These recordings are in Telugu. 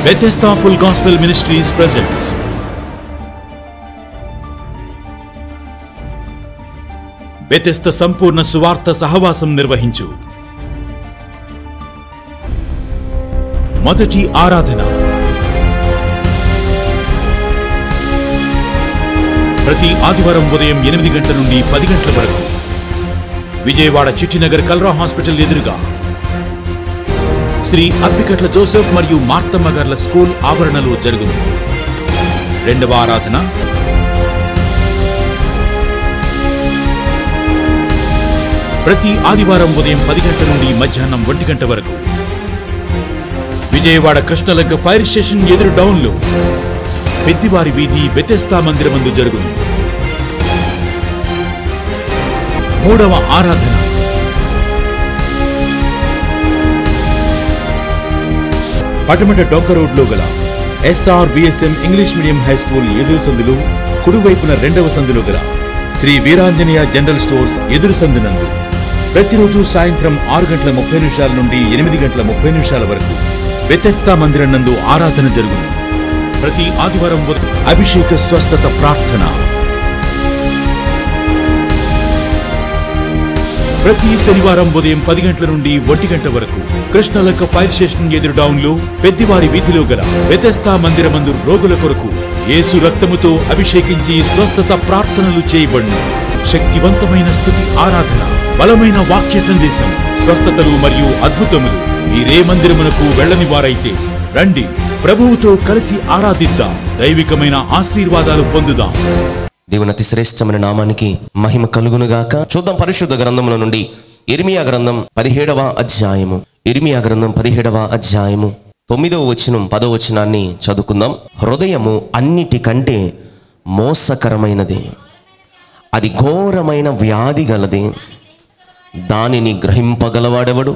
Bethesda Full Gospel Ministries presents Bethesda సంపూర్ణ సువార్త సహవాసం నిర్వహించు మొదటి ఆరాధన ప్రతి ఆదివారం ఉదయం ఎనిమిది గంటల నుండి పది గంటల వరకు విజయవాడ చిట్టినగర్ కల్రా హాస్పిటల్ ఎదురుగా శ్రీ అప్పికట్ల జోసెఫ్ మరియు మార్తమ్మ గార్ల స్కూల్ ఆవరణలో జరుగును రెండవ ఆరాధన ప్రతి ఆదివారం ఉదయం పది గంటల నుండి మధ్యాహ్నం ఒంటి గంట వరకు విజయవాడ కృష్ణలంక ఫైర్ స్టేషన్ ఎదురు డౌన్లో పెద్దివారి వీధి బెతెస్తా మందిరమందు జరుగును మూడవ ఆరాధన పటమట డొంక రోడ్లో గల SR VSM English medium high school ఎదురు సందులు కుడివైపున రెండవ సందులో గల శ్రీ వీరాంజనేయ జనరల్ స్టోర్స్ ఎదురు సందునందు ప్రతిరోజు సాయంత్రం ఆరు గంటల ముప్పై నిమిషాల నుండి ఎనిమిది గంటల ముప్పై నిమిషాల వరకు వ్యతస్థా మందిరం నందు ఆరాధన జరుగును ప్రతి ఆదివారం ఉదయం అభిషేక స్వస్థత ప్రార్థన ప్రతి శనివారం ఉదయం పది గంటల నుండి ఒంటి గంట వరకు కృష్ణలంక ఫైర్ స్టేషన్ ఎదురు డౌన్లో పెద్దివారి వీధిలో గల వ్యతస్థా మందిరమందు రోగుల కొరకు యేసు రక్తముతో అభిషేకించి స్వస్థత ప్రార్థనలు చేయబడును శక్తివంతమైన స్థుతి ఆరాధన బలమైన వాక్య సందేశం స్వస్థతలు మరియు అద్భుతములు మీరే మందిరమునకు వెళ్ళని వారైతే రండి ప్రభువుతో కలిసి ఆరాధిద్దాం దైవికమైన ఆశీర్వాదాలు పొందుదాం దేవుని అతి శ్రేష్టమైన నామానికి మహిమ కలుగునుగాక చూద్దాం పరిశుద్ధ గ్రంథముల నుండి ఇర్మియా గ్రంథం పదిహేడవ అధ్యాయము ఇర్మియా గ్రంథం పదిహేడవ అధ్యాయము తొమ్మిదవ వచనం పదవ వచనాన్ని చదువుకుందాం హృదయము అన్నిటికంటే మోసకరమైనది అది ఘోరమైన వ్యాధి గలది దానిని గ్రహింపగలవాడెవడు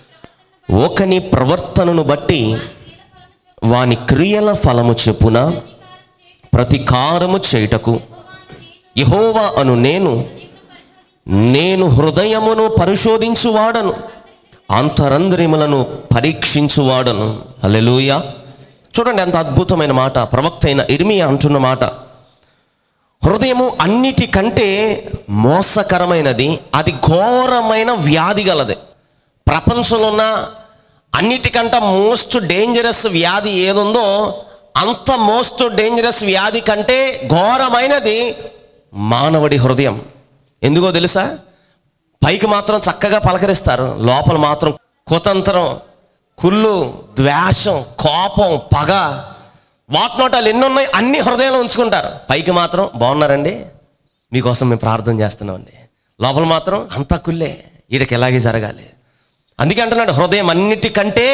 ఒకని ప్రవర్తనను బట్టి వాని క్రియల ఫలము చెప్పున ప్రతికారము చేయుటకు యహోవా అను నేను నేను హృదయమును పరిశోధించువాడను అంతరంద్రియములను పరీక్షించువాడను హల్లెలూయ చూడండి ఎంత అద్భుతమైన మాట ప్రవక్త అయిన ఇర్మియా అంటున్న మాట హృదయము అన్నిటికంటే మోసకరమైనది అది ఘోరమైన వ్యాధి గలది ప్రపంచంలో ఉన్న అన్నిటికంటే మోస్ట్ డేంజరస్ వ్యాధి ఏదుందో అంత మోస్ట్ డేంజరస్ వ్యాధి కంటే ఘోరమైనది మానవుడి హృదయం ఎందుకో తెలుసా పైకి మాత్రం చక్కగా పలకరిస్తారు లోపల మాత్రం కుతంత్రం కుళ్ళు ద్వేషం కోపం పగ వాటినోటాలు ఎన్ని ఉన్నాయి అన్ని హృదయంలో ఉంచుకుంటారు పైకి మాత్రం బాగున్నారండి మీకోసం మేము ప్రార్థన చేస్తున్నామండి లోపల మాత్రం అంతా కుల్లే వీడికి ఎలాగే జరగాలి అందుకే అంటున్నాడు హృదయం అన్నిటికంటే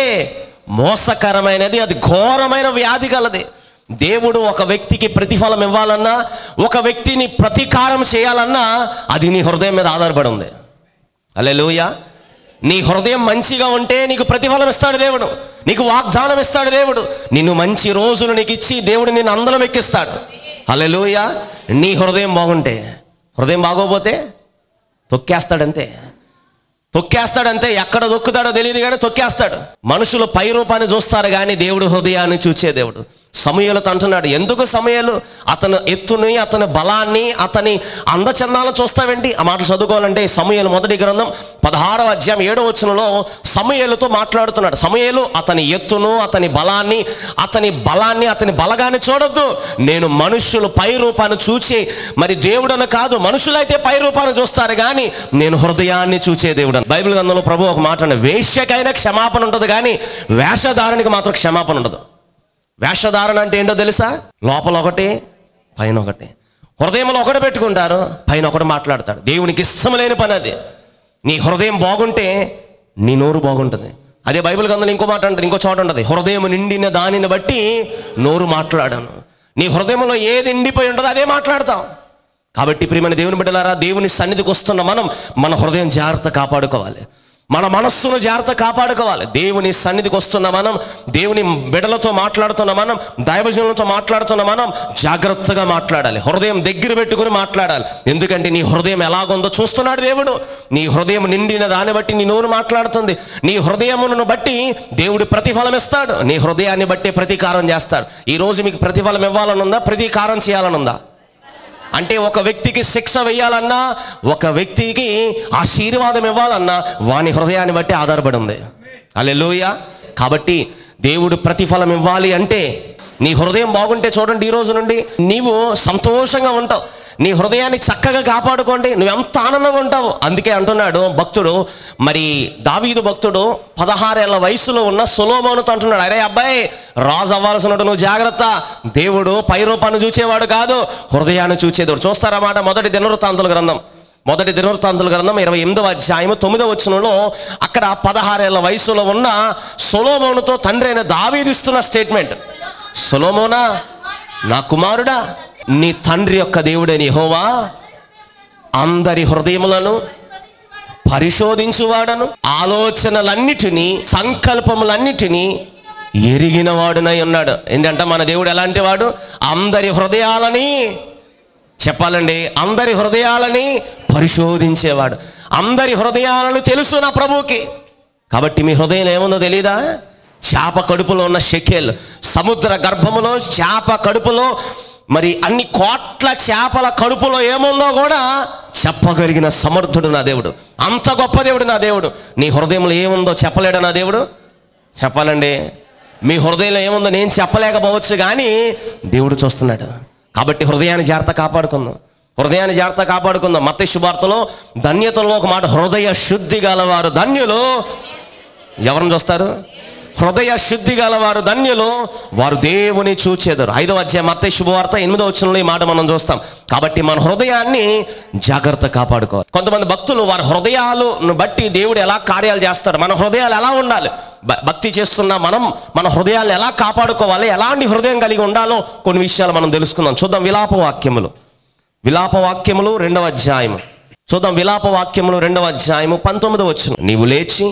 మోసకరమైనది అది ఘోరమైన వ్యాధి గలది దేవుడు ఒక వ్యక్తికి ప్రతిఫలం ఇవ్వాలన్నా ఒక వ్యక్తిని ప్రతీకారం చేయాలన్నా అది నీ హృదయం మీద ఆధారపడి ఉంది అలే నీ హృదయం మంచిగా ఉంటే నీకు ప్రతిఫలం ఇస్తాడు దేవుడు నీకు వాగ్దానం ఇస్తాడు దేవుడు నిన్ను మంచి రోజులు నీకు ఇచ్చి దేవుడు నిన్ను అందలం ఎక్కిస్తాడు అలే నీ హృదయం బాగుంటే హృదయం బాగోపోతే తొక్కేస్తాడంతే తొక్కేస్తాడంతే ఎక్కడ దొక్కుతాడో తెలియదు కానీ తొక్కేస్తాడు మనుషులు పై రూపాన్ని చూస్తారు కానీ దేవుడు హృదయాన్ని చూచే దేవుడు సమయలతో అంటున్నాడు ఎందుకు సమయాలు అతను ఎత్తుని అతని బలాన్ని అతని అందచందాలను చూస్తావేంటి ఆ మాటలు చదువుకోవాలంటే సమయలు మొదటి గ్రంథం పదహారవ అధ్యాయం ఏడవ వచనంలో సమయలతో మాట్లాడుతున్నాడు సమయలు అతని ఎత్తును అతని బలాన్ని అతని బలాన్ని అతని బలగాన్ని చూడొద్దు నేను మనుషులు పై రూపాన్ని చూచి మరి దేవుడను కాదు మనుషులైతే పై రూపాన్ని చూస్తారు కానీ నేను హృదయాన్ని చూచే దేవుడు బైబిల్ గ్రంథంలో ప్రభు ఒక మాట అన్నాడు. వేశ్యకైనా క్షమాపణ ఉంటుంది కానీ వేషధారణకి మాత్రం క్షమాపణ ఉండదు వేషధారణ అంటే ఏంటో తెలుసా లోపల ఒకటి పైన ఒకటి హృదయంలో ఒకటి పెట్టుకుంటారు పైన ఒకటి మాట్లాడతాడు దేవునికి ఇష్టం లేని పని అది నీ హృదయం బాగుంటే నీ నోరు బాగుంటుంది అదే బైబిల్ గ్రంథంలో ఇంకో మాట ఉంటుంది ఇంకో చోట ఉంటుంది హృదయం నిండిన దానిని బట్టి నోరు మాట్లాడాను నీ హృదయంలో ఏది నిండిపోయి ఉంటుందో అదే మాట్లాడతాం కాబట్టి ప్రియమైన దేవుని బిడ్డలారా దేవుని సన్నిధికి వస్తున్న మనం మన హృదయం జాగ్రత్త కాపాడుకోవాలి మన మనస్సును జాగ్రత్త కాపాడుకోవాలి దేవుని సన్నిధికి వస్తున్న మనం దేవుని బిడలతో మాట్లాడుతున్న మనం దైవజనులతో మాట్లాడుతున్న మనం జాగ్రత్తగా మాట్లాడాలి హృదయం దగ్గర పెట్టుకుని మాట్లాడాలి ఎందుకంటే నీ హృదయం ఎలాగుందో చూస్తున్నాడు దేవుడు నీ హృదయం నిండిన దాన్ని బట్టి నీ నోరు మాట్లాడుతుంది నీ హృదయమును బట్టి దేవుడు ప్రతిఫలం ఇస్తాడు నీ హృదయాన్ని బట్టి ప్రతీకారం చేస్తాడు ఈ రోజు మీకు ప్రతిఫలం ఇవ్వాలని ఉందా ప్రతీకారం చేయాలని ఉందా అంటే ఒక వ్యక్తికి శిక్ష వేయాలన్నా ఒక వ్యక్తికి ఆశీర్వాదం ఇవ్వాలన్నా వాని హృదయాన్ని బట్టి ఆధారపడి ఉంది అల్లెలోయ కాబట్టి దేవుడు ప్రతిఫలం ఇవ్వాలి అంటే నీ హృదయం బాగుంటే చూడండి ఈ రోజు నుండి నీవు సంతోషంగా ఉంటావు నీ హృదయాన్ని చక్కగా కాపాడుకోండి నువ్వు ఎంత ఆనందంగా ఉంటావు అందుకే అంటున్నాడు భక్తుడు మరి దావీదు భక్తుడు పదహారేళ్ల వయసులో ఉన్న సులోమోనుతో అంటున్నాడు అరే అబ్బాయి రాజు అవ్వాల్సినట్టు నువ్వు జాగ్రత్త దేవుడు పైరూపాన్ని చూచేవాడు కాదు హృదయాన్ని చూచేవాడు చూస్తారన్నమాట మొదటి దినవృత్తాంతుల గ్రంథం మొదటి దినవృత్తాంతుల గ్రంథం ఇరవై ఎనిమిదవ అధ్యాయం తొమ్మిదవ వచనంలో అక్కడ పదహారేళ్ల వయసులో ఉన్న సొలోమోనుతో తండ్రి అయిన దావీదిస్తున్న స్టేట్మెంట్ సొలోమోనా నా కుమారుడా నీ తండ్రి యొక్క దేవుడని హోవా అందరి హృదయములను పరిశోధించువాడను ఆలోచనలన్నిటినీ సంకల్పములన్నిటినీ ఎరిగిన వాడునై ఉన్నాడు ఏంటంటే మన దేవుడు ఎలాంటి వాడు అందరి హృదయాలని చెప్పాలండి అందరి హృదయాలని పరిశోధించేవాడు అందరి హృదయాలను తెలుసు నా ప్రభువుకి కాబట్టి మీ హృదయం ఏముందో తెలీదా చేప కడుపులో ఉన్న షెకెల్ సముద్ర గర్భములో చేప కడుపులో మరి అన్ని కోట్ల చేపల కడుపులో ఏముందో కూడా చెప్పగలిగిన సమర్థుడు నా దేవుడు అంత గొప్ప దేవుడు నా దేవుడు నీ హృదయంలో ఏముందో చెప్పలేడా నా దేవుడు చెప్పాలండి మీ హృదయంలో ఏముందో నేను చెప్పలేకపోవచ్చు కానీ దేవుడు చూస్తున్నాడు కాబట్టి హృదయాన్ని జాగ్రత్త కాపాడుకుందాం హృదయాన్ని జాగ్రత్త కాపాడుకుందాం మత శుభార్తలో ధన్యతలో ఒక మాట హృదయ శుద్ధి గలవారు ధన్యులు ఎవరిని చూస్తారు హృదయ శుద్ధి గలవారు ధన్యులు వారు దేవుని చూచేదారు ఐదవ అధ్యాయం మత్త శుభవార్త ఎనిమిదవ వచనంలో ఈ మాట మనం చూస్తాం కాబట్టి మన హృదయాన్ని జాగ్రత్త కాపాడుకోవాలి కొంతమంది భక్తులు వారి హృదయాలను బట్టి దేవుడు ఎలా కార్యాలు చేస్తారు మన హృదయాలు ఎలా ఉండాలి భ- భక్తి చేస్తున్న మనం మన హృదయాలను ఎలా కాపాడుకోవాలి ఎలాంటి హృదయం కలిగి ఉండాలో కొన్ని విషయాలు మనం తెలుసుకుందాం చూద్దాం విలాప వాక్యములు విలాప వాక్యములు రెండవ అధ్యాయము చూద్దాం విలాప వాక్యములు రెండవ అధ్యాయము పంతొమ్మిదవ వచ్చును నీవు లేచి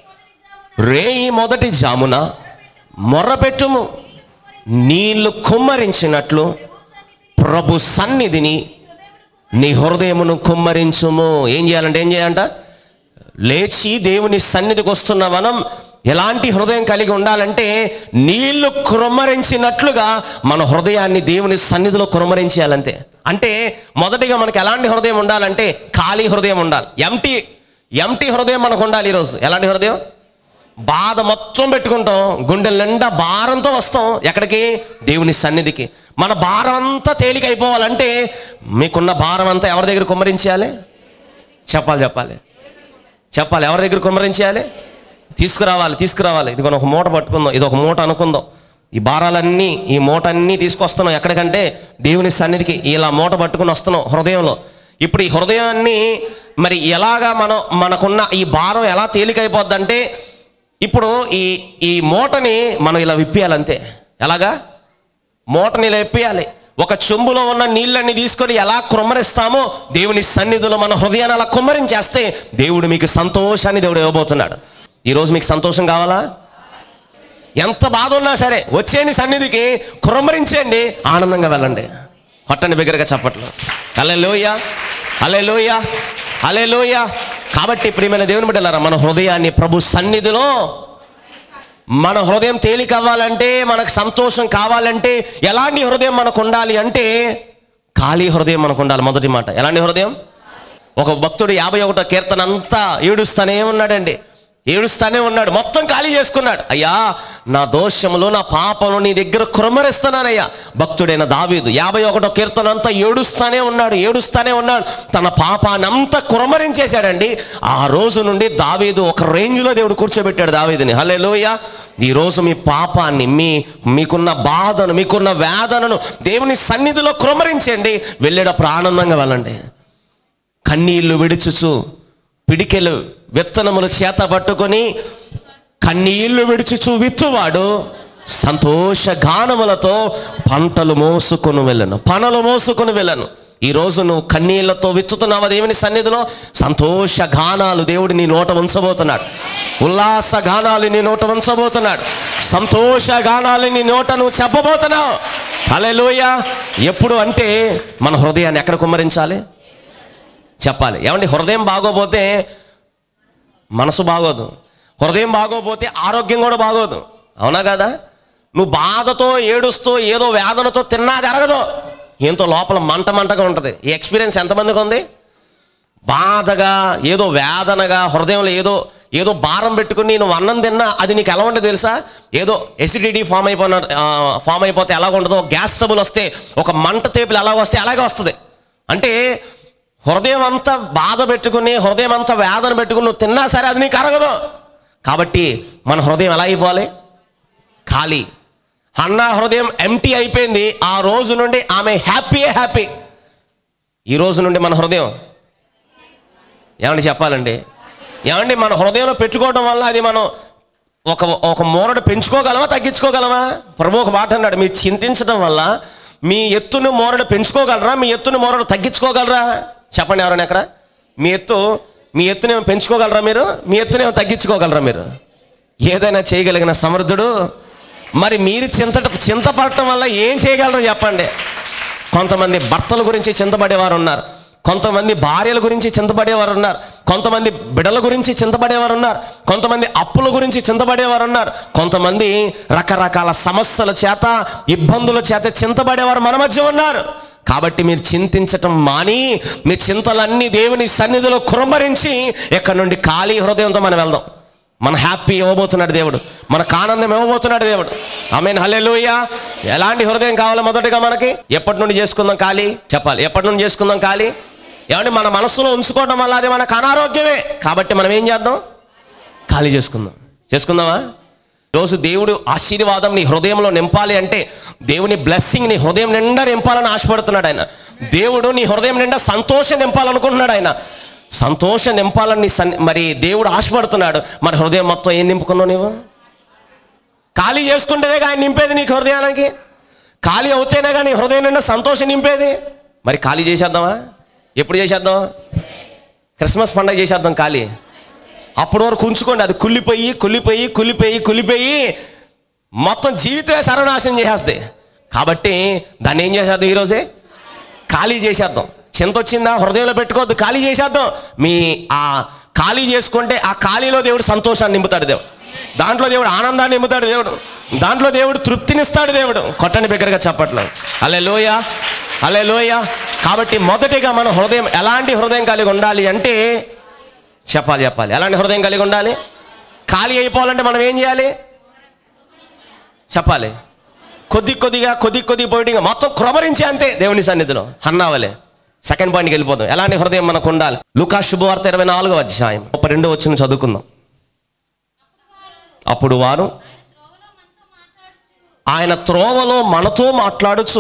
రేయి మొదటి జామున మొర్రపెట్టుము నీళ్లు కుమ్మరించినట్లు ప్రభు సన్నిధిని నీ హృదయమును కుమ్మరించుము ఏం చేయాలంటే ఏం చేయాలంట లేచి దేవుని సన్నిధికి వస్తున్న మనం ఎలాంటి హృదయం కలిగి ఉండాలంటే నీళ్లు కుమ్మరించినట్లుగా మన హృదయాన్ని దేవుని సన్నిధిలో కుమ్మరించేయాలంతే అంటే మొదటిగా మనకి ఎలాంటి హృదయం ఉండాలంటే ఖాళీ హృదయం ఉండాలి ఎంటీ ఎంటీ హృదయం మనకు ఉండాలి ఈరోజు ఎలాంటి హృదయం బాధ మొత్తం పెట్టుకుంటాం గుండె నిండా భారంతో వస్తాం ఎక్కడికి దేవుని సన్నిధికి మన భారం అంతా తేలిక అయిపోవాలంటే మీకున్న భారం అంతా ఎవరి దగ్గర కుమ్మరించేయాలి చెప్పాలి చెప్పాలి చెప్పాలి ఎవరి దగ్గర కుమ్మరించేయాలి తీసుకురావాలి తీసుకురావాలి ఇది ఒక మూట పట్టుకుందాం ఇది ఒక మూట అనుకుందాం ఈ భారాలన్నీ ఈ మూట అన్నీ తీసుకొస్తున్నాం ఎక్కడికంటే దేవుని సన్నిధికి ఇలా మూట పట్టుకుని వస్తున్నాం హృదయంలో ఇప్పుడు ఈ హృదయాన్ని మరి ఎలాగా మనం మనకున్న ఈ భారం ఎలా తేలికైపోద్దంటే ఇప్పుడు ఈ ఈ మూటని మనం ఇలా విప్పేయాలంతే ఎలాగా మూటని ఇలా విప్పేయాలి ఒక చెంబులో ఉన్న నీళ్ళని తీసుకొని ఎలా కుమ్మరిస్తామో దేవుని సన్నిధిలో మన హృదయాన్ని అలా కుమ్మరించేస్తే దేవుడు మీకు సంతోషాన్ని దేవుడు ఇవ్వబోతున్నాడు ఈరోజు మీకు సంతోషం కావాలా ఎంత బాధ ఉన్నా సరే వచ్చేయండి సన్నిధికి కుమ్మరించేయండి ఆనందంగా వెళ్ళండి కొట్టండి బిగ్గరగా చెప్పట్లు అలే లోయ అలే లోయ అలే లోయ కాబట్టి ప్రియమైన దేవుని బిడ్డలారా మన హృదయాన్ని ప్రభు సన్నిధిలో మన హృదయం తేలిక అవ్వాలంటే మనకు సంతోషం కావాలంటే ఎలాంటి హృదయం మనకు ఉండాలి అంటే ఖాళీ హృదయం మనకు ఉండాలి మొదటి మాట ఎలాంటి హృదయం ఒక భక్తుడు యాభై ఒకటో కీర్తన అంతా ఏడుస్తానే ఉన్నాడండి ఏడుస్తానే ఉన్నాడు మొత్తం ఖాళీ చేసుకున్నాడు అయ్యా నా దోషములు నా పాపము నీ దగ్గర కురమరిస్తున్నానయ్యా భక్తుడైన దావీదు యాభై ఒకటో కీర్తన అంతా ఏడుస్తానే ఉన్నాడు ఏడుస్తానే ఉన్నాడు తన పాపాన్ని అంతా కురమరించేశాడండి ఆ రోజు నుండి దావీదు ఒక రేంజ్లో దేవుడు కూర్చోబెట్టాడు దావీదుని హలే ఈ రోజు మీ పాపాన్ని మీ మీకున్న బాధను మీకున్న వేదనను దేవుని సన్నిధిలో కురమరించండి వెళ్ళేటప్పుడు ఆనందంగా వెళ్ళండి కన్నీళ్లు విడుచుచు పిడికెలు విత్తనములు చేత పట్టుకొని కన్నీళ్లు విడుచుచు విత్తువాడు సంతోష గానములతో పంటలు మోసుకొని వెళ్ళను పనులు మోసుకొని వెళ్ళను ఈ రోజు నువ్వు కన్నీళ్లతో విత్తుతున్నావా దేవుని సన్నిధిలో సంతోష గానాలు దేవుడు నీ నోట ఉంచబోతున్నాడు ఉల్లాస గానాలు నీ నోట ఉంచబోతున్నాడు సంతోష గానాలు నీ నోట నువ్వు చెప్పబోతున్నావు హల్లెలూయ ఎప్పుడు అంటే మన హృదయాన్ని ఎక్కడ కుమ్మరించాలి చెప్పాలి ఏమండి హృదయం బాగోపోతే మనసు బాగోదు హృదయం బాగోపోతే ఆరోగ్యం కూడా బాగోదు అవునా కదా నువ్వు బాధతో ఏడుస్తూ ఏదో వేదనతో తిన్నా జరగదు ఏంతో లోపల మంట మంటగా ఉంటుంది ఈ ఎక్స్పీరియన్స్ ఎంతమందికి ఉంది బాధగా ఏదో వేదనగా హృదయంలో ఏదో ఏదో భారం పెట్టుకుని నువ్వు అన్నం తిన్నా అది నీకు ఎలా ఉంటుంది తెలుసా ఏదో ఎసిడిటీ ఫామ్ అయిపోయిన ఫామ్ అయిపోతే ఎలా ఉండదో గ్యాస్ ట్రబుల్ వస్తే ఒక మంట తేపులు ఎలాగ వస్తే అలాగే వస్తుంది అంటే హృదయం అంతా బాధ పెట్టుకుని హృదయం అంతా వేదన పెట్టుకుని నువ్వు తిన్నా సరే అది నీకు అరగదు కాబట్టి మన హృదయం ఎలా అయిపోవాలి ఖాళీ అన్న హృదయం ఎంటీ అయిపోయింది ఆ రోజు నుండి ఆమె హ్యాపీయే హ్యాపీ ఈ రోజు నుండి మన హృదయం ఏమండి చెప్పాలండి ఏమండి మన హృదయంలో పెట్టుకోవడం వల్ల అది మనం ఒక ఒక మూరడు పెంచుకోగలమా తగ్గించుకోగలమా ప్రభు ఒక మాట అన్నాడు మీరు చింతించడం వల్ల మీ ఎత్తును మూరడు పెంచుకోగలరా మీ ఎత్తును మూరడు తగ్గించుకోగలరా చెప్పండి ఎవరైనా ఎక్కడ మీ ఎత్తు మీ ఎత్తునేమో పెంచుకోగలరా మీరు మీ ఎత్తునేమో తగ్గించుకోగలరా మీరు ఏదైనా చేయగలిగిన సమర్థుడు మరి మీరు చింత చింతపడటం వల్ల ఏం చేయగలరు చెప్పండి కొంతమంది భర్తల గురించి చింతపడేవారు ఉన్నారు కొంతమంది భార్యల గురించి చింతపడేవారు ఉన్నారు కొంతమంది బిడల గురించి చింతపడేవారు ఉన్నారు కొంతమంది అప్పుల గురించి చింతపడేవారు ఉన్నారు కొంతమంది రకరకాల సమస్యల చేత ఇబ్బందుల చేత చింతపడేవారు మన మధ్య ఉన్నారు కాబట్టి మీరు చింతించటం మాని మీ చింతలన్నీ దేవుని సన్నిధిలో కురంభరించి ఎక్కడి నుండి ఖాళీ హృదయంతో మనం వెళ్దాం మన హ్యాపీ ఇవ్వబోతున్నాడు దేవుడు మనకు ఆనందం ఇవ్వబోతున్నాడు దేవుడు ఆమెన్ హల్లెలూయ ఎలాంటి హృదయం కావాలో మొదటిగా మనకి ఎప్పటి నుండి చేసుకుందాం ఖాళీ చెప్పాలి ఎప్పటి నుండి చేసుకుందాం ఖాళీ ఏమంటే మన మనసులో ఉంచుకోవడం వల్ల అది మనకు అనారోగ్యమే కాబట్టి మనం ఏం చేద్దాం ఖాళీ చేసుకుందాం చేసుకుందామా రోజు దేవుడు ఆశీర్వాదం నీ హృదయంలో నింపాలి అంటే దేవుని బ్లెస్సింగ్ నీ హృదయం నిండా నింపాలని ఆశపడుతున్నాడు ఆయన దేవుడు నీ హృదయం నిండా సంతోషం నింపాలనుకుంటున్నాడు ఆయన సంతోషం నింపాలని నీ సన్ మరి దేవుడు ఆశపడుతున్నాడు మరి హృదయం మొత్తం ఏం నింపుకున్నావు నీవు ఖాళీ చేసుకుంటేనే ఆయన నింపేది నీకు హృదయానికి ఖాళీ అవుతేనే కానీ హృదయం నిండా సంతోషం నింపేది మరి ఖాళీ చేసేద్దామా ఎప్పుడు చేసేద్దాం క్రిస్మస్ పండగ చేసేద్దాం ఖాళీ అప్పటి వరకు ఉంచుకోండి అది కుళ్ళిపోయి కుళ్ళిపోయి కుళ్ళిపోయి కుళ్ళిపోయి మొత్తం జీవితమే సర్వనాశనం చేసేస్తాయి కాబట్టి దాన్ని ఏం చేసేద్దాం ఈరోజే ఖాళీ చేసేద్దాం చింత వచ్చిందా హృదయంలో పెట్టుకోవద్దు ఖాళీ చేసేద్దాం మీ ఆ ఖాళీ చేసుకుంటే ఆ ఖాళీలో దేవుడు సంతోషాన్ని నింపుతాడు దేవుడు దాంట్లో దేవుడు ఆనందాన్ని నింపుతాడు దేవుడు దాంట్లో దేవుడు తృప్తినిస్తాడు దేవుడు కొట్టని బిగ్గరగా చెప్పట్లేదు అలే లోయ అలే లోయ కాబట్టి మొదటిగా మన హృదయం ఎలాంటి హృదయం కలిగి ఉండాలి అంటే చెప్పాలి చెప్పాలి ఎలాంటి హృదయం కలిగి ఉండాలి ఖాళీ అయిపోవాలంటే మనం ఏం చేయాలి చెప్పాలి కొద్ది కొద్దిగా కొద్ది కొద్ది పోయిగా మొత్తం క్రమరించి అంతే దేవుని సన్నిధిలో అన్నావలే సెకండ్ పాయింట్కి వెళ్ళిపోదాం ఎలాంటి హృదయం మనకు ఉండాలి లుకా శుభవార్త ఇరవై నాలుగో అధ్యాయం ముప్పై రెండో వచ్చిన చదువుకుందాం అప్పుడు వారు ఆయన త్రోవలో మనతో మాట్లాడుచు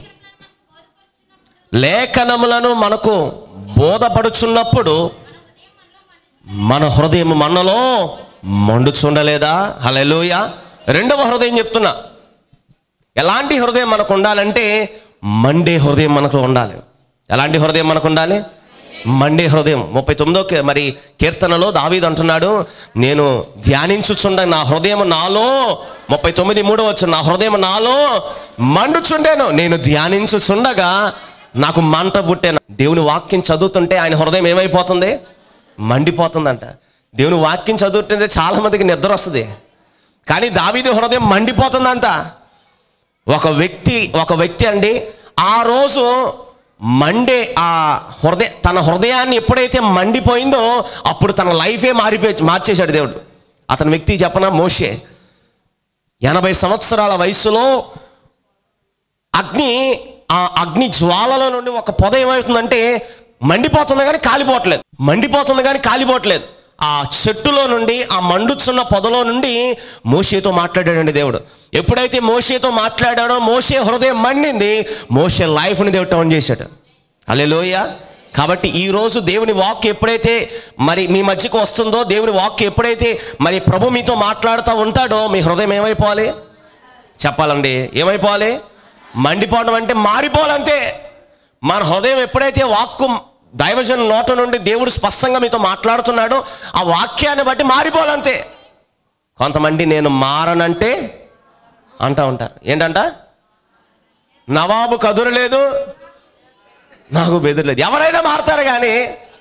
లేఖనములను మనకు బోధపడుచున్నప్పుడు మన హృదయం మనలో మండుచుండలేదా హలెలూయ రెండవ హృదయం చెప్తున్నా ఎలాంటి హృదయం మనకు ఉండాలంటే మండే హృదయం మనకు ఉండాలి ఎలాంటి హృదయం మనకు ఉండాలి మండే హృదయం ముప్పై తొమ్మిదో కీ- మరి కీర్తనలో దావీదు అంటున్నాడు నేను ధ్యానించుచుండ నా హృదయం నాలో ముప్పై తొమ్మిది మూడో వచ్చు నా హృదయం నాలో మండుచుండేను నేను ధ్యానించుచుండగా నాకు మంట పుట్టాను దేవుని వాక్యం చదువుతుంటే ఆయన హృదయం ఏమైపోతుంది మండిపోతుందంట దేవుని వాక్యం చదువుతుంటే చాలా మందికి నిద్ర వస్తుంది కానీ దావీదు హృదయం మండిపోతుందంట ఒక వ్యక్తి ఒక వ్యక్తి అండి ఆ రోజు మండే ఆ హృదయ తన హృదయాన్ని ఎప్పుడైతే మండిపోయిందో అప్పుడు తన లైఫే మారిపోయి మార్చేశాడు దేవుడు అతని వ్యక్తి చెప్పన మోషే ఎనభై సంవత్సరాల వయసులో అగ్ని ఆ అగ్ని జ్వాలలో నుండి ఒక పొద ఏమవుతుందంటే మండిపోతుంది కానీ కాలిపోవట్లేదు మండిపోతుంది కానీ కాలిపోవట్లేదు ఆ చెట్టులో నుండి ఆ మండుచున్న పొదలో నుండి మోషేతో మాట్లాడాడండి దేవుడు ఎప్పుడైతే మోషేతో మాట్లాడాడో మోషే హృదయం మండింది మోషే లైఫ్ని దేవుడు టర్న్ చేశాడు అలే కాబట్టి ఈ రోజు దేవుని వాక్ ఎప్పుడైతే మరి మీ మధ్యకు వస్తుందో దేవుని వాక్ ఎప్పుడైతే మరి ప్రభు మీతో మాట్లాడుతూ ఉంటాడో మీ హృదయం ఏమైపోవాలి చెప్పాలండి ఏమైపోవాలి మండిపోవడం అంటే మారిపోవాలంతే మన హృదయం ఎప్పుడైతే వాక్కు దైవజన నోట నుండి దేవుడు స్పష్టంగా మీతో మాట్లాడుతున్నాడో ఆ వాక్యాన్ని బట్టి మారిపోవాలంతే కొంతమంది నేను మారనంటే అంటా ఉంటారు ఏంటంట నవాబు కదురలేదు నాకు బెదురలేదు ఎవరైనా మారతారు కానీ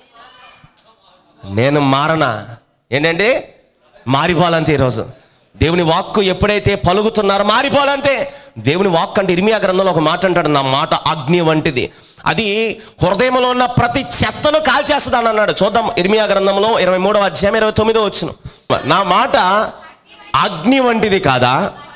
నేను మారనా ఏంటండి మారిపోవాలంతే ఈరోజు దేవుని వాక్కు ఎప్పుడైతే పలుకుతున్నారో మారిపోవాలంతే దేవుని వాక్కు అంటే ఇర్మియా గ్రంథంలో ఒక మాట అంటాడు నా మాట అగ్ని వంటిది అది హృదయంలో ఉన్న ప్రతి చెత్తను కాల్చేస్తుంది అని అన్నాడు చూద్దాం ఇర్మియా గ్రంథంలో ఇరవై మూడవ అధ్యాయం ఇరవై తొమ్మిదో వచ్చిన నా మాట అగ్ని వంటిది కాదా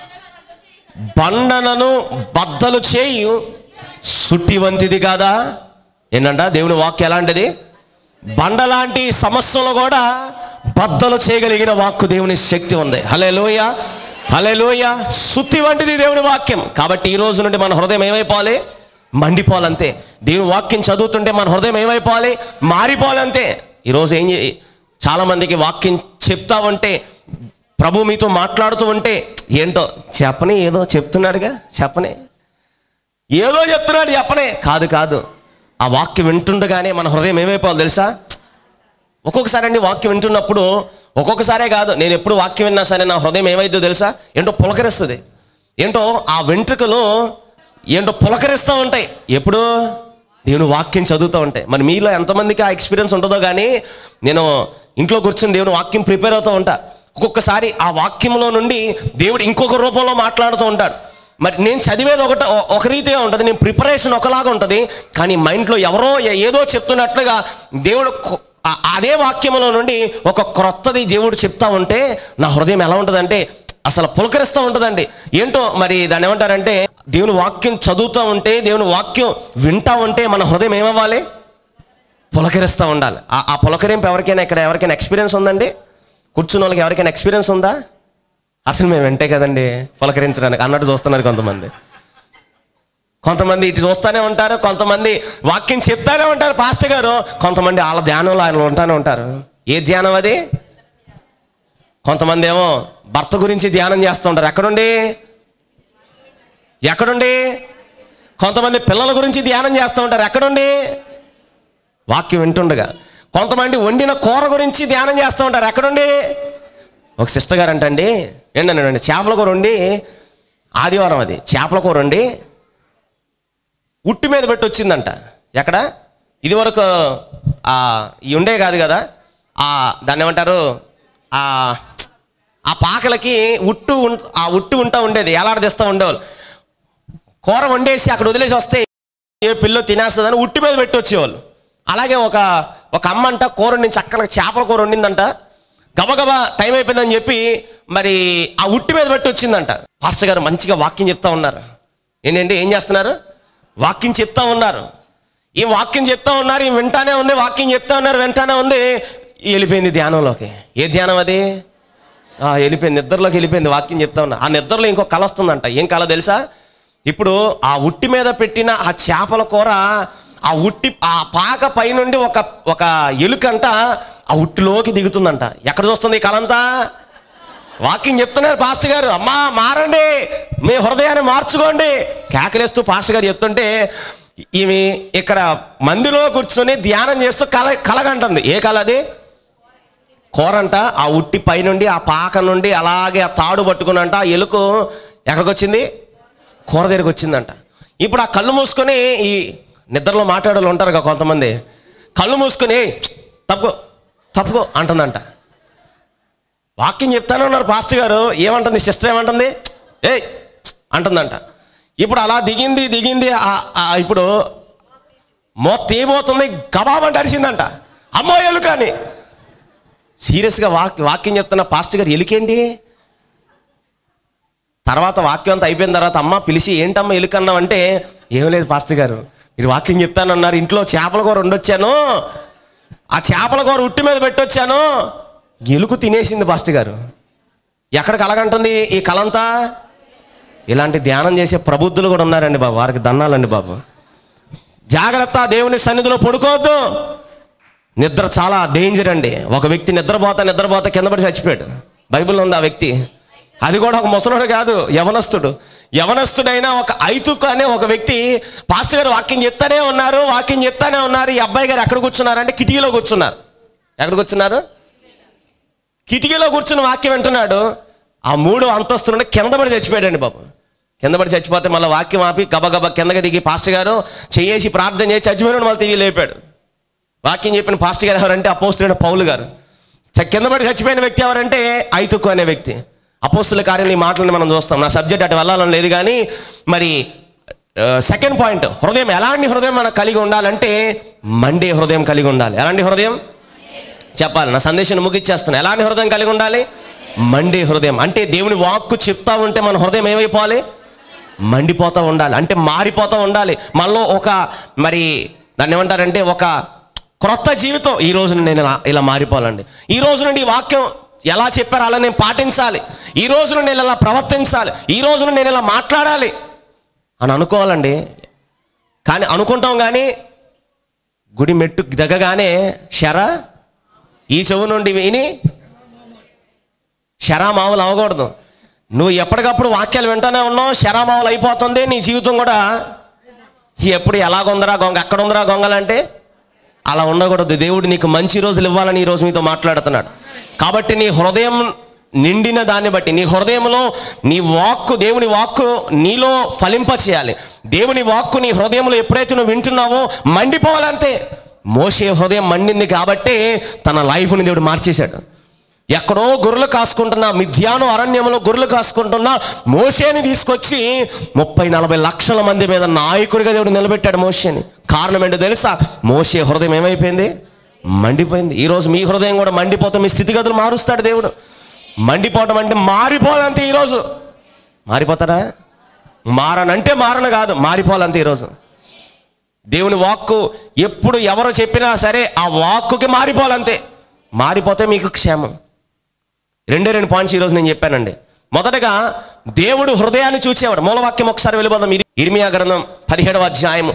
బండనను బద్దలు చేయు సుట్టి వంటిది కాదా ఏంటంట దేవుని వాక్యం ఎలాంటిది బండలాంటి సమస్యలు కూడా బద్దలు చేయగలిగిన వాక్కు దేవుని శక్తి ఉంది హలే లోయ హలే లోయ సుత్తి వంటిది దేవుని వాక్యం కాబట్టి ఈ రోజు నుండి మన హృదయం ఏమైపోవాలి మండిపోవాలంతే దేవుని వాక్యం చదువుతుంటే మన హృదయం ఏమైపోవాలి మారిపోవాలంతే ఈరోజు ఏం చే చాలామందికి వాక్యం చెప్తా ఉంటే ప్రభు మీతో మాట్లాడుతూ ఉంటే ఏంటో చెప్పని ఏదో చెప్తున్నాడుగా చెప్పని ఏదో చెప్తున్నాడు చెప్పనే కాదు కాదు ఆ వాక్యం వింటుండగానే మన హృదయం ఏమైపోవాలి తెలుసా ఒక్కొక్కసారి అండి వాక్యం వింటున్నప్పుడు ఒక్కొక్కసారే కాదు నేను ఎప్పుడు వాక్యం విన్నా సరే నా హృదయం ఏమైందో తెలుసా ఏంటో పులకరిస్తుంది ఏంటో ఆ వెంట్రుకలు ఏంటో పులకరిస్తూ ఉంటాయి ఎప్పుడు దేవుని వాక్యం చదువుతూ ఉంటాయి మరి మీలో ఎంతమందికి ఆ ఎక్స్పీరియన్స్ ఉంటుందో కానీ నేను ఇంట్లో కూర్చొని దేవుని వాక్యం ప్రిపేర్ అవుతూ ఉంటా ఒక్కొక్కసారి ఆ వాక్యంలో నుండి దేవుడు ఇంకొక రూపంలో మాట్లాడుతూ ఉంటాడు మరి నేను చదివేది ఒకట ఒక రీతిగా ఉంటుంది నేను ప్రిపరేషన్ ఒకలాగా ఉంటుంది కానీ మైండ్లో ఎవరో ఏ- ఏదో చెప్తున్నట్లుగా దేవుడు కొ- ఆ- అదే వాక్యంలో నుండి ఒక క్రొత్తది దేవుడు చెప్తా ఉంటే నా హృదయం ఎలా ఉంటుందంటే అసలు పులకరిస్తూ ఉంటుందండి ఏంటో మరి దాన్ని ఏమంటారంటే దేవుని వాక్యం చదువుతూ ఉంటే దేవుని వాక్యం వింటా ఉంటే మన హృదయం ఏమవ్వాలి పులకరిస్తూ ఉండాలి ఆ ఆ పులకరింపు ఎవరికైనా ఇక్కడ ఎవరికైనా ఎక్స్పీరియన్స్ ఉందండి కూర్చున్న వాళ్ళకి ఎవరికైనా ఎక్స్పీరియన్స్ ఉందా అసలు మేము వెంటే కదండి పులకరించడానికి అన్నట్టు చూస్తున్నారు కొంతమంది కొంతమంది ఇటు చూస్తూనే ఉంటారు కొంతమంది వాక్యం చెప్తానే ఉంటారు పాస్టర్ గారు కొంతమంది వాళ్ళ ధ్యానంలో ఆయన ఉంటానే ఉంటారు ఏ ధ్యానం అది కొంతమంది ఏమో భర్త గురించి ధ్యానం చేస్తూ ఉంటారు ఎక్కడుండి ఎక్కడుండి కొంతమంది పిల్లల గురించి ధ్యానం చేస్తూ ఉంటారు ఎక్కడుండి వాక్యం వింటుండగా కొంతమంది వండిన కూర గురించి ధ్యానం చేస్తూ ఉంటారు ఎక్కడుండి ఒక సిస్టర్ గారు అంటండి ఏంటండి చేపల కూర వండి ఆదివారం అది చేపల కూర వండి ఉట్టి మీద పెట్టి వచ్చిందంట ఎక్కడ ఇది వరకు ఆ ఇవి ఉండే కాదు కదా ఆ దాన్ని ఏమంటారు ఆ ఆ పాకలకి ఉట్టు ఉం- ఆ ఉట్టు ఉంటా ఉండేది ఎలాడదీస్తూ ఉండేవాళ్ళు కూర వండేసి అక్కడ వదిలేసి వస్తే ఏ పిల్ల తినేస్తుందని ఉట్టి మీద పెట్టి వచ్చేవాళ్ళు అలాగే ఒక ఒక అమ్మ అంట కూర వండి చక్కగా చేపల కూర వండిందంట గబగబా టైం అయిపోయిందని చెప్పి మరి ఆ ఉట్టి మీద పెట్టి వచ్చిందంట పాస్టర్ గారు మంచిగా వాక్యం చెప్తా ఉన్నారు ఏంటంటే ఏం చేస్తున్నారు వాక్యం చెప్తా ఉన్నారు ఈ వాక్యం చెప్తా ఉన్నారు ఈ వింటానే ఉంది వాక్యం చెప్తా ఉన్నారు వింటానే ఉంది వెళ్ళిపోయింది ధ్యానంలోకి ఏ ధ్యానం అది ఆ, వెళ్ళిపోయింది నిద్రలోకి వెళ్ళిపోయింది వాక్యం చెప్తా ఉన్నా ఆ నిద్రలో ఇంకో కళ వస్తుందంట ఏం కళ తెలుసా ఇప్పుడు ఆ ఉట్టి మీద పెట్టిన ఆ చేపల కూర ఆ ఉట్టి ఆ పాక పైనుండి ఒక ఒక ఎలుకంట ఆ ఉట్టిలోకి దిగుతుందంట ఎక్కడ చూస్తుంది ఈ కళ అంతా వాక్యం చెప్తున్నారు పాస్టర్ గారు అమ్మా మారండి మీ హృదయాన్ని మార్చుకోండి కేకలేస్తూ పాస్టర్ గారు చెప్తుంటే ఈమె ఇక్కడ మందిలో కూర్చొని ధ్యానం చేస్తూ కల కలగంటుంది ఏ కళ అది కూరంట ఆ ఉట్టి పైనుండి ఆ పాక నుండి అలాగే ఆ తాడు పట్టుకున్నంట ఆ ఎలుక ఎక్కడికి వచ్చింది కూర దగ్గరికి వచ్చిందంట ఇప్పుడు ఆ కళ్ళు మూసుకొని ఈ నిద్రలో మాట్లాడాలి ఉంటారు కదా కొంతమంది కళ్ళు మూసుకొని "ఏయ్, తప్పుకో తప్పుకో అంటుందంట వాక్యం చెప్తానన్నారు పాస్టర్ గారు ఏమంటుంది సిస్టర్ ఏమంటుంది ఏయ్ అంటుందంట ఇప్పుడు అలా దిగింది దిగింది ఆ- ఆ ఇప్పుడు మొత్తం ఏమవుతుంది గబాబంటే అడిచిందంట అమ్మో ఎలుక అని సీరియస్గా వాక్ వాక్యం చెప్తున్న పాస్టర్ గారు ఎలికేంటి తర్వాత వాక్యం అంతా అయిపోయిన తర్వాత అమ్మ పిలిచి ఏంటమ్మా ఎలుకన్నాం అంటే ఏం లేదు పాస్టర్ గారు మీరు వాక్యం చెప్తానన్నారు ఇంట్లో చేపల కూర ఉండొచ్చాను ఆ చేపల కూర ఉట్టి మీద పెట్టొచ్చాను ఎలుక తినేసింది పాస్టర్ గారు ఎక్కడ కలగంటుంది ఈ కలంతా ఇలాంటి ధ్యానం చేసే ప్రబుద్ధులు కూడా ఉన్నారండి బాబు వారికి దన్నాలండి బాబు జాగ్రత్త దేవుని సన్నిధిలో పడుకోవద్దు నిద్ర చాలా డేంజర్ అండి ఒక వ్యక్తి నిద్రపోతా నిద్రపోతా కింద పడి చచ్చిపోయాడు బైబిల్లో ఉంది ఆ వ్యక్తి అది కూడా ఒక ముసలుడు కాదు యవనస్తుడు యవనస్తుడైన ఒక ఐతుక్ అనే ఒక వ్యక్తి పాస్టర్ గారు వాక్యం చెప్తానే ఉన్నారు వాక్యం చెప్తానే ఉన్నారు ఈ అబ్బాయి గారు ఎక్కడ కూర్చున్నారంటే కిటికీలో కూర్చున్నారు ఎక్కడ కూర్చున్నారు కిటికీలో కూర్చుని వాక్యం వింటున్నాడు ఆ మూడు అంతస్తు నుండి కింద పడి చచ్చిపోయాడండి బాబు కింద పడి చచ్చిపోతే మళ్ళీ వాక్యం ఆపి గబగబ కిందకి దిగి పాస్టర్ గారు చేసి ప్రార్థన చేసి చచ్చిపోయినాడు మళ్ళీ తిరిగి లేపాడు వాక్యం చెప్పిన పాస్టర్ గారు ఎవరంటే అపోస్తులైన పౌలు గారు చ- కింద పడి చచ్చిపోయిన వ్యక్తి ఎవరంటే ఐతుక్కు అనే వ్యక్తి అపోస్తుల కార్యం ఈ మాటలను మనం చూస్తాం నా సబ్జెక్ట్ అటు వెళ్ళాలని లేదు కానీ మరి సెకండ్ పాయింట్ హృదయం ఎలాంటి హృదయం మనకు కలిగి ఉండాలంటే మండే హృదయం కలిగి ఉండాలి ఎలాంటి హృదయం చెప్పాలి నా సందేశాన్ని ముగిచ్చేస్తాను ఎలాంటి హృదయం కలిగి ఉండాలి మండే హృదయం అంటే దేవుని వాక్కు చెప్తా ఉంటే మన హృదయం ఏమైపోవాలి మండిపోతూ ఉండాలి అంటే మారిపోతూ ఉండాలి మనలో ఒక మరి దాన్ని ఏమంటారంటే ఒక క్రొత్త జీవితం ఈ రోజు నుండి నేను ఇలా- ఇలా మారిపోవాలండి ఈ రోజు నుండి ఈ వాక్యం ఎలా చెప్పారో అలా నేను పాటించాలి ఈ రోజు నుండి నేను ఇలా ప్రవర్తించాలి ఈ రోజు నుండి నేను ఇలా మాట్లాడాలి అని అనుకోవాలండి కానీ అనుకుంటాం కానీ గుడి మెట్టు దిగగానే శర ఈ చెవు నుండి విని శరామావులు అవ్వకూడదు నువ్వు ఎప్పటికప్పుడు వాక్యాలు వింటానే ఉన్నావు శరామావులు అయిపోతుంది నీ జీవితం కూడా ఎప్పుడు ఎలాగుందరా గొంగ అక్కడ ఉందరా గొంగలంటే అలా ఉండకూడదు దేవుడు నీకు మంచి రోజులు ఇవ్వాలని ఈరోజు మీతో మాట్లాడుతున్నాడు కాబట్టి నీ హృదయం నిండిన దాన్ని బట్టి నీ హృదయంలో నీ వాక్కు దేవుని వాక్కు నీలో ఫలింప చేయాలి దేవుని వాక్కు నీ హృదయంలో ఎప్పుడైతే నువ్వు వింటున్నావో మండిపోవాలంతే మోసే హృదయం మండింది కాబట్టి తన లైఫ్ని దేవుడు మార్చేశాడు ఎక్కడో గొర్రెలు కాసుకుంటున్న మిథ్యాను అరణ్యంలో గొర్రెలు కాసుకుంటున్న మోషేని తీసుకొచ్చి ముప్పై నలభై లక్షల మంది మీద నాయకుడిగా దేవుడు నిలబెట్టాడు మోషేని కారణం ఏంటో తెలుసా మోషే హృదయం ఏమైపోయింది మండిపోయింది ఈరోజు మీ హృదయం కూడా మండిపోతే మీ స్థితిగతులు మారుస్తాడు దేవుడు మండిపోవటం అంటే మారిపోవాలంతే ఈరోజు మారిపోతారా మారనంటే మారన కాదు మారిపోవాలంతే ఈరోజు దేవుని వాక్కు ఎప్పుడు ఎవరు చెప్పినా సరే ఆ వాక్కుకి మారిపోవాలంతే మారిపోతే మీకు క్షేమం రెండే రెండు పాయింట్స్ ఈరోజు నేను చెప్పానండి మొదటగా దేవుడు హృదయాన్ని చూచేవాడు మూలవాక్యం ఒకసారి వెళ్ళిపోదాం ఇరి- ఇర్మియా గ్రంథం పదిహేడవ అధ్యాయము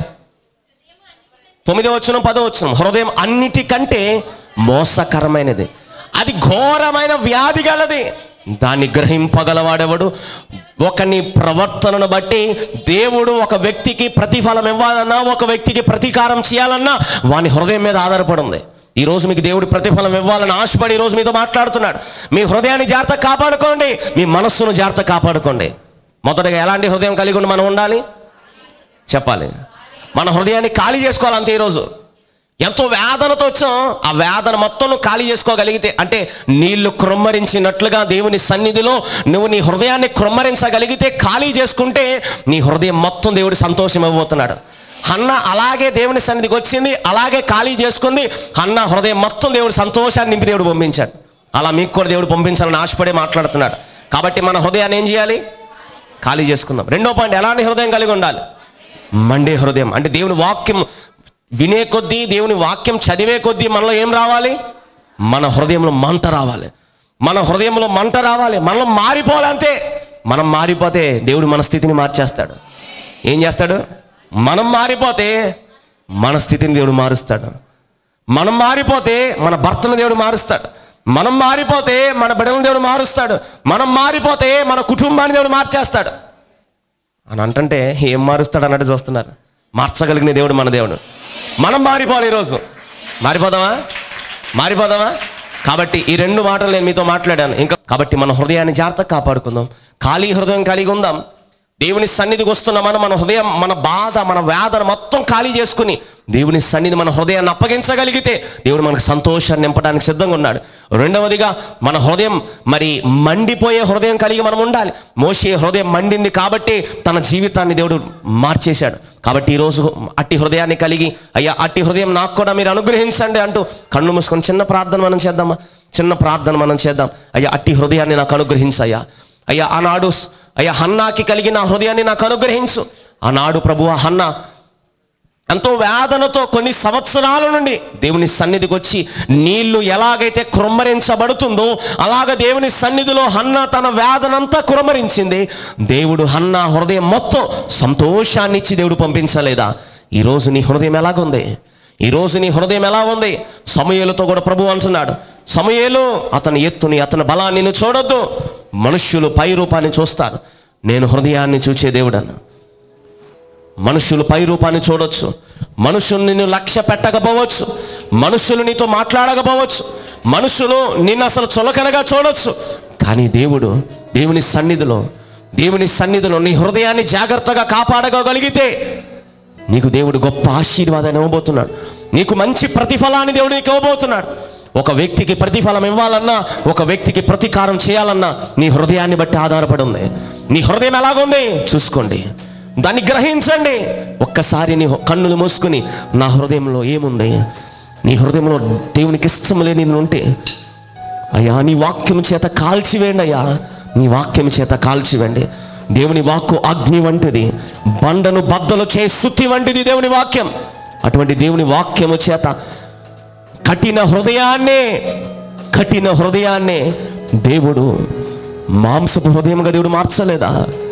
తొమ్మిదవ వచ్చును పదో వచ్చును హృదయం అన్నిటికంటే మోసకరమైనది అది ఘోరమైన వ్యాధి గలది దాన్ని గ్రహింపగలవాడెవడు ఒకని ప్రవర్తనను బట్టి దేవుడు ఒక వ్యక్తికి ప్రతిఫలం ఇవ్వాలన్నా ఒక వ్యక్తికి ప్రతీకారం చేయాలన్నా వాని హృదయం మీద ఆధారపడి ఉంది ఈ రోజు మీకు దేవుడు ప్రతిఫలం ఇవ్వాలని ఆశపడి ఈ రోజు మీతో మాట్లాడుతున్నాడు మీ హృదయాన్ని జాగ్రత్త కాపాడుకోండి మీ మనస్సును జాగ్రత్త కాపాడుకోండి మొదటగా ఎలాంటి హృదయం కలిగి ఉండి మనం ఉండాలి చెప్పాలి మన హృదయాన్ని ఖాళీ చేసుకోవాలి అంతే ఈరోజు ఎంతో వేదనతో వచ్చాం ఆ వేదన మొత్తం నువ్వు ఖాళీ చేసుకోగలిగితే అంటే నీళ్లు క్రొమ్మరించినట్లుగా దేవుని సన్నిధిలో నువ్వు నీ హృదయాన్ని క్రొమ్మరించగలిగితే ఖాళీ చేసుకుంటే నీ హృదయం మొత్తం దేవుడు సంతోషం ఇవ్వబోతున్నాడు హన్న అలాగే దేవుని సన్నిధికి వచ్చింది అలాగే ఖాళీ చేసుకుంది హన్న హృదయం మొత్తం దేవుడు సంతోషాన్ని నింపి దేవుడు పంపించాడు అలా మీకు కూడా దేవుడు పంపించాలని ఆశపడే మాట్లాడుతున్నాడు కాబట్టి మన హృదయాన్ని ఏం చేయాలి ఖాళీ చేసుకుందాం రెండో పాయింట్ ఎలాంటి హృదయం కలిగి ఉండాలి మండే హృదయం అంటే దేవుని వాక్యం వినే కొద్దీ దేవుని వాక్యం చదివే కొద్దీ మనలో ఏం రావాలి మన హృదయంలో మంట రావాలి మన హృదయంలో మంట రావాలి మనం మారిపోవాలంతే మనం మారిపోతే దేవుడు మన స్థితిని మార్చేస్తాడు ఏం చేస్తాడు మనం మారిపోతే మన స్థితిని దేవుడు మారుస్తాడు మనం మారిపోతే మన భర్తను దేవుడు మారుస్తాడు మనం మారిపోతే మన బిడ్డలను దేవుడు మారుస్తాడు మనం మారిపోతే మన కుటుంబాన్ని దేవుడు మార్చేస్తాడు అని అంటుంటే ఏం మారుస్తాడు అన్నట్టు చూస్తున్నారు మార్చగలిగిన దేవుడు మన దేవుడు మనం మారిపోవాలి ఈరోజు మారిపోదామా మారిపోదామా కాబట్టి ఈ రెండు మాటలు నేను మీతో మాట్లాడాను ఇంకా కాబట్టి మన హృదయాన్ని జాగ్రత్తగా కాపాడుకుందాం ఖాళీ హృదయం కలిగి ఉందాం దేవుని సన్నిధికి వస్తున్నామని మన హృదయం మన బాధ మన వేదన మొత్తం ఖాళీ చేసుకుని దేవుని సన్నిధి మన హృదయాన్ని అప్పగించగలిగితే దేవుడు మనకు సంతోషాన్ని నింపడానికి సిద్ధంగా ఉన్నాడు రెండవదిగా మన హృదయం మరి మండిపోయే హృదయం కలిగి మనం ఉండాలి మోసే హృదయం మండింది కాబట్టి తన జీవితాన్ని దేవుడు మార్చేశాడు కాబట్టి ఈరోజు అట్టి హృదయాన్ని కలిగి అయ్యా అట్టి హృదయం నాకు కూడా మీరు అనుగ్రహించండి అంటూ కళ్ళు మూసుకొని చిన్న ప్రార్థన మనం చేద్దామా చిన్న ప్రార్థన మనం చేద్దాం అయ్యా అట్టి హృదయాన్ని నాకు అనుగ్రహించయ్యా అయ్యా ఆనాడు స్- అయ్యా హన్నాకి కలిగిన హృదయాన్ని నాకు అనుగ్రహించు ఆనాడు ప్రభు హన్న ఎంతో వేదనతో కొన్ని సంవత్సరాల నుండి దేవుని సన్నిధికి వచ్చి నీళ్లు ఎలాగైతే క్రొమ్మరించబడుతుందో అలాగ దేవుని సన్నిధిలో హన్న తన వేదనంతా క్రొమ్మరించింది దేవుడు హన్న హృదయం మొత్తం సంతోషాన్ని ఇచ్చి దేవుడు పంపించలేదా ఈరోజు నీ హృదయం ఎలాగుంది ఈరోజు నీ హృదయం ఎలా ఉంది సమయలతో కూడా ప్రభు అంటున్నాడు సమయలు అతని ఎత్తుని అతని బలాన్ని నువ్వు చూడొద్దు మనుష్యులు పై రూపాన్ని చూస్తారు నేను హృదయాన్ని చూచే దేవుడన్నా మనుషులు పై రూపాన్ని చూడొచ్చు మనుషులు నిన్ను లక్ష్య పెట్టకపోవచ్చు మనుషులు నీతో మాట్లాడకపోవచ్చు మనుషులు నిన్ను అసలు చులకనగా చూడొచ్చు కానీ దేవుడు దేవుని సన్నిధిలో దేవుని సన్నిధిలో నీ హృదయాన్ని జాగ్రత్తగా కాపాడగలిగితే నీకు దేవుడు గొప్ప ఆశీర్వాదాన్ని ఇవ్వబోతున్నాడు నీకు మంచి ప్రతిఫలాన్ని దేవుడు నీకు ఇవ్వబోతున్నాడు ఒక వ్యక్తికి ప్రతిఫలం ఇవ్వాలన్నా ఒక వ్యక్తికి ప్రతీకారం చేయాలన్నా నీ హృదయాన్ని బట్టి ఆధారపడి ఉంది నీ హృదయం ఎలాగుంది చూసుకోండి దాన్ని గ్రహించండి ఒక్కసారి నీ కన్నులు మూసుకుని నా హృదయంలో ఏముంది నీ హృదయంలో దేవునికి ఇష్టం లేని ఉంటే అయ్యా నీ వాక్యం చేత కాల్చివేయండి అయ్యా నీ వాక్యం చేత కాల్చివేయండి దేవుని వాక్కు అగ్ని వంటిది బండను బద్దలు చే సుత్తి వంటిది దేవుని వాక్యం అటువంటి దేవుని వాక్యము చేత కఠిన హృదయాన్నే కఠిన హృదయాన్నే దేవుడు మాంసపు హృదయముగా దేవుడు మార్చలేదా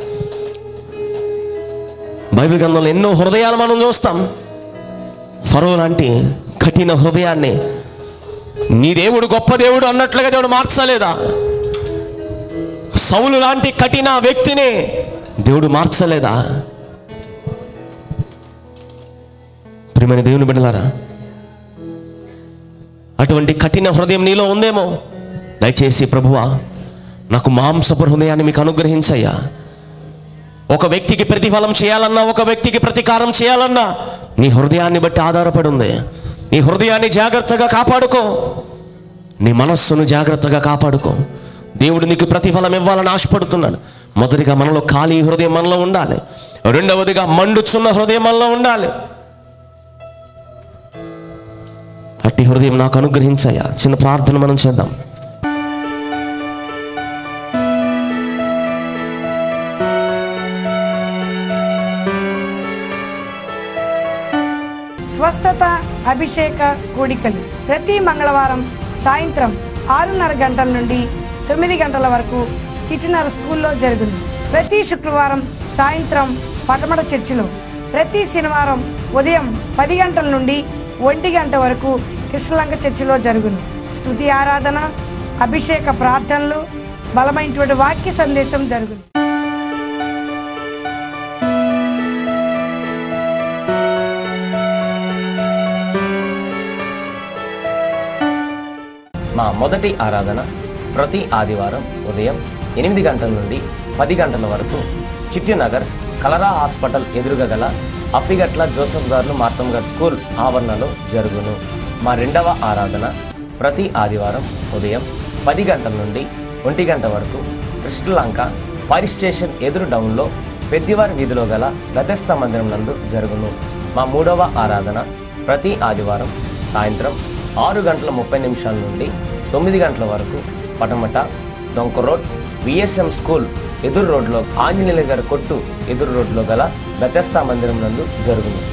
బైబిల్ గ్రంథంలో ఎన్నో హృదయాలు మనం చూస్తాం ఫరో లాంటి కఠిన హృదయాన్ని నీ దేవుడు గొప్ప దేవుడు అన్నట్లుగా దేవుడు మార్చలేదా సౌలు లాంటి కఠిన వ్యక్తిని దేవుడు మార్చలేదా ప్రియమైన దేవుని బిడ్డలారా అటువంటి కఠిన హృదయం నీలో ఉందేమో దయచేసి ప్రభువా నాకు మాంసపు హృదయాన్ని మీకు అనుగ్రహించయ్యా ఒక వ్యక్తికి ప్రతిఫలం చేయాలన్నా ఒక వ్యక్తికి ప్రతీకారం చేయాలన్నా నీ హృదయాన్ని బట్టి ఆధారపడి ఉంది నీ హృదయాన్ని జాగ్రత్తగా కాపాడుకో నీ మనస్సును జాగ్రత్తగా కాపాడుకో దేవుడు నీకు ప్రతిఫలం ఇవ్వాలని ఆశపడుతున్నాడు మొదటిగా మనలో ఖాళీ హృదయం మనలో ఉండాలి రెండవదిగా మండుచున్న హృదయం మనలో ఉండాలి అట్టి హృదయం నాకు అనుగ్రహించాయా చిన్న ప్రార్థన మనం చేద్దాం స్వస్థత అభిషేక కూడికలు ప్రతి మంగళవారం సాయంత్రం ఆరున్నర గంటల నుండి తొమ్మిది గంటల వరకు చిట్టినర స్కూల్లో జరుగును ప్రతి శుక్రవారం సాయంత్రం పటమట చర్చిలో ప్రతి శనివారం ఉదయం పది గంటల నుండి ఒంటి గంట వరకు కృష్ణలంక చర్చిలో జరుగును స్తుతి ఆరాధన అభిషేక ప్రార్థనలు బలమైనటువంటి వాక్య సందేశం జరుగును మా మొదటి ఆరాధన ప్రతి ఆదివారం ఉదయం ఎనిమిది గంటల నుండి పది గంటల వరకు చిట్టినగర్ కలరా హాస్పిటల్ ఎదురుగా గల అప్పిగట్ల జోసఫ్ గారు మార్తమ్ గారు స్కూల్ ఆవరణలో జరుగును మా రెండవ ఆరాధన ప్రతి ఆదివారం ఉదయం పది గంటల నుండి ఒంటి గంట వరకు కృష్ణలంక ఫైర్ స్టేషన్ ఎదురు డౌన్లో పెద్దివారి వీధిలో గల గతస్థ మందిరం నందు జరుగును మా మూడవ ఆరాధన ప్రతి ఆదివారం సాయంత్రం ఆరు గంటల ముప్పై నిమిషాల నుండి తొమ్మిది గంటల వరకు పటమట డొంక రోడ్ విఎస్ఎం స్కూల్ ఎదురు రోడ్లో ఆంజనేయుల గారి కొట్టు ఎదురు రోడ్లో గల గతస్థ మందిరం నందు జరుగును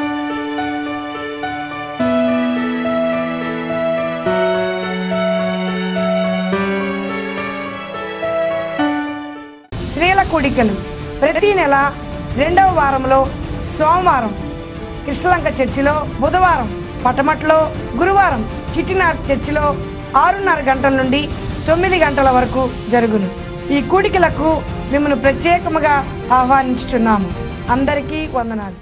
స్త్రీల కూడికలు ప్రతి నెల రెండవ వారంలో సోమవారం కృష్ణలంక చర్చిలో బుధవారం పటమట్లో గురువారం చిట్టినార్ చర్చిలో ఆరున్నర గంటల నుండి తొమ్మిది గంటల వరకు జరుగును ఈ కూడికలకు మిమ్మల్ని ప్రత్యేకముగా ఆహ్వానించుచున్నాము అందరికీ వందనాలు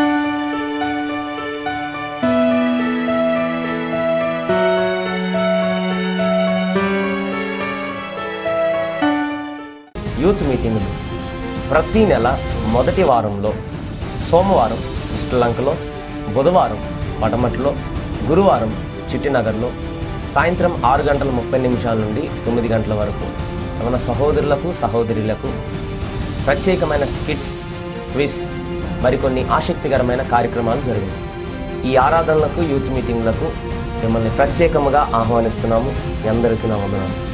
యూత్ మీటింగులు ప్రతి నెల మొదటి వారంలో సోమవారం శ్రీలంకలో బుధవారం పటమట్లో గురువారం చిట్టినగర్లో సాయంత్రం ఆరు గంటల ముప్పై నిమిషాల నుండి తొమ్మిది గంటల వరకు మన సహోదరులకు సహోదరులకు ప్రత్యేకమైన స్కిట్స్ క్విజ్ మరికొన్ని ఆసక్తికరమైన కార్యక్రమాలు జరిగాయి ఈ ఆరాధనలకు యూత్ మీటింగ్లకు మిమ్మల్ని ప్రత్యేకముగా ఆహ్వానిస్తున్నాము మీ అందరికీ నా వందనాలు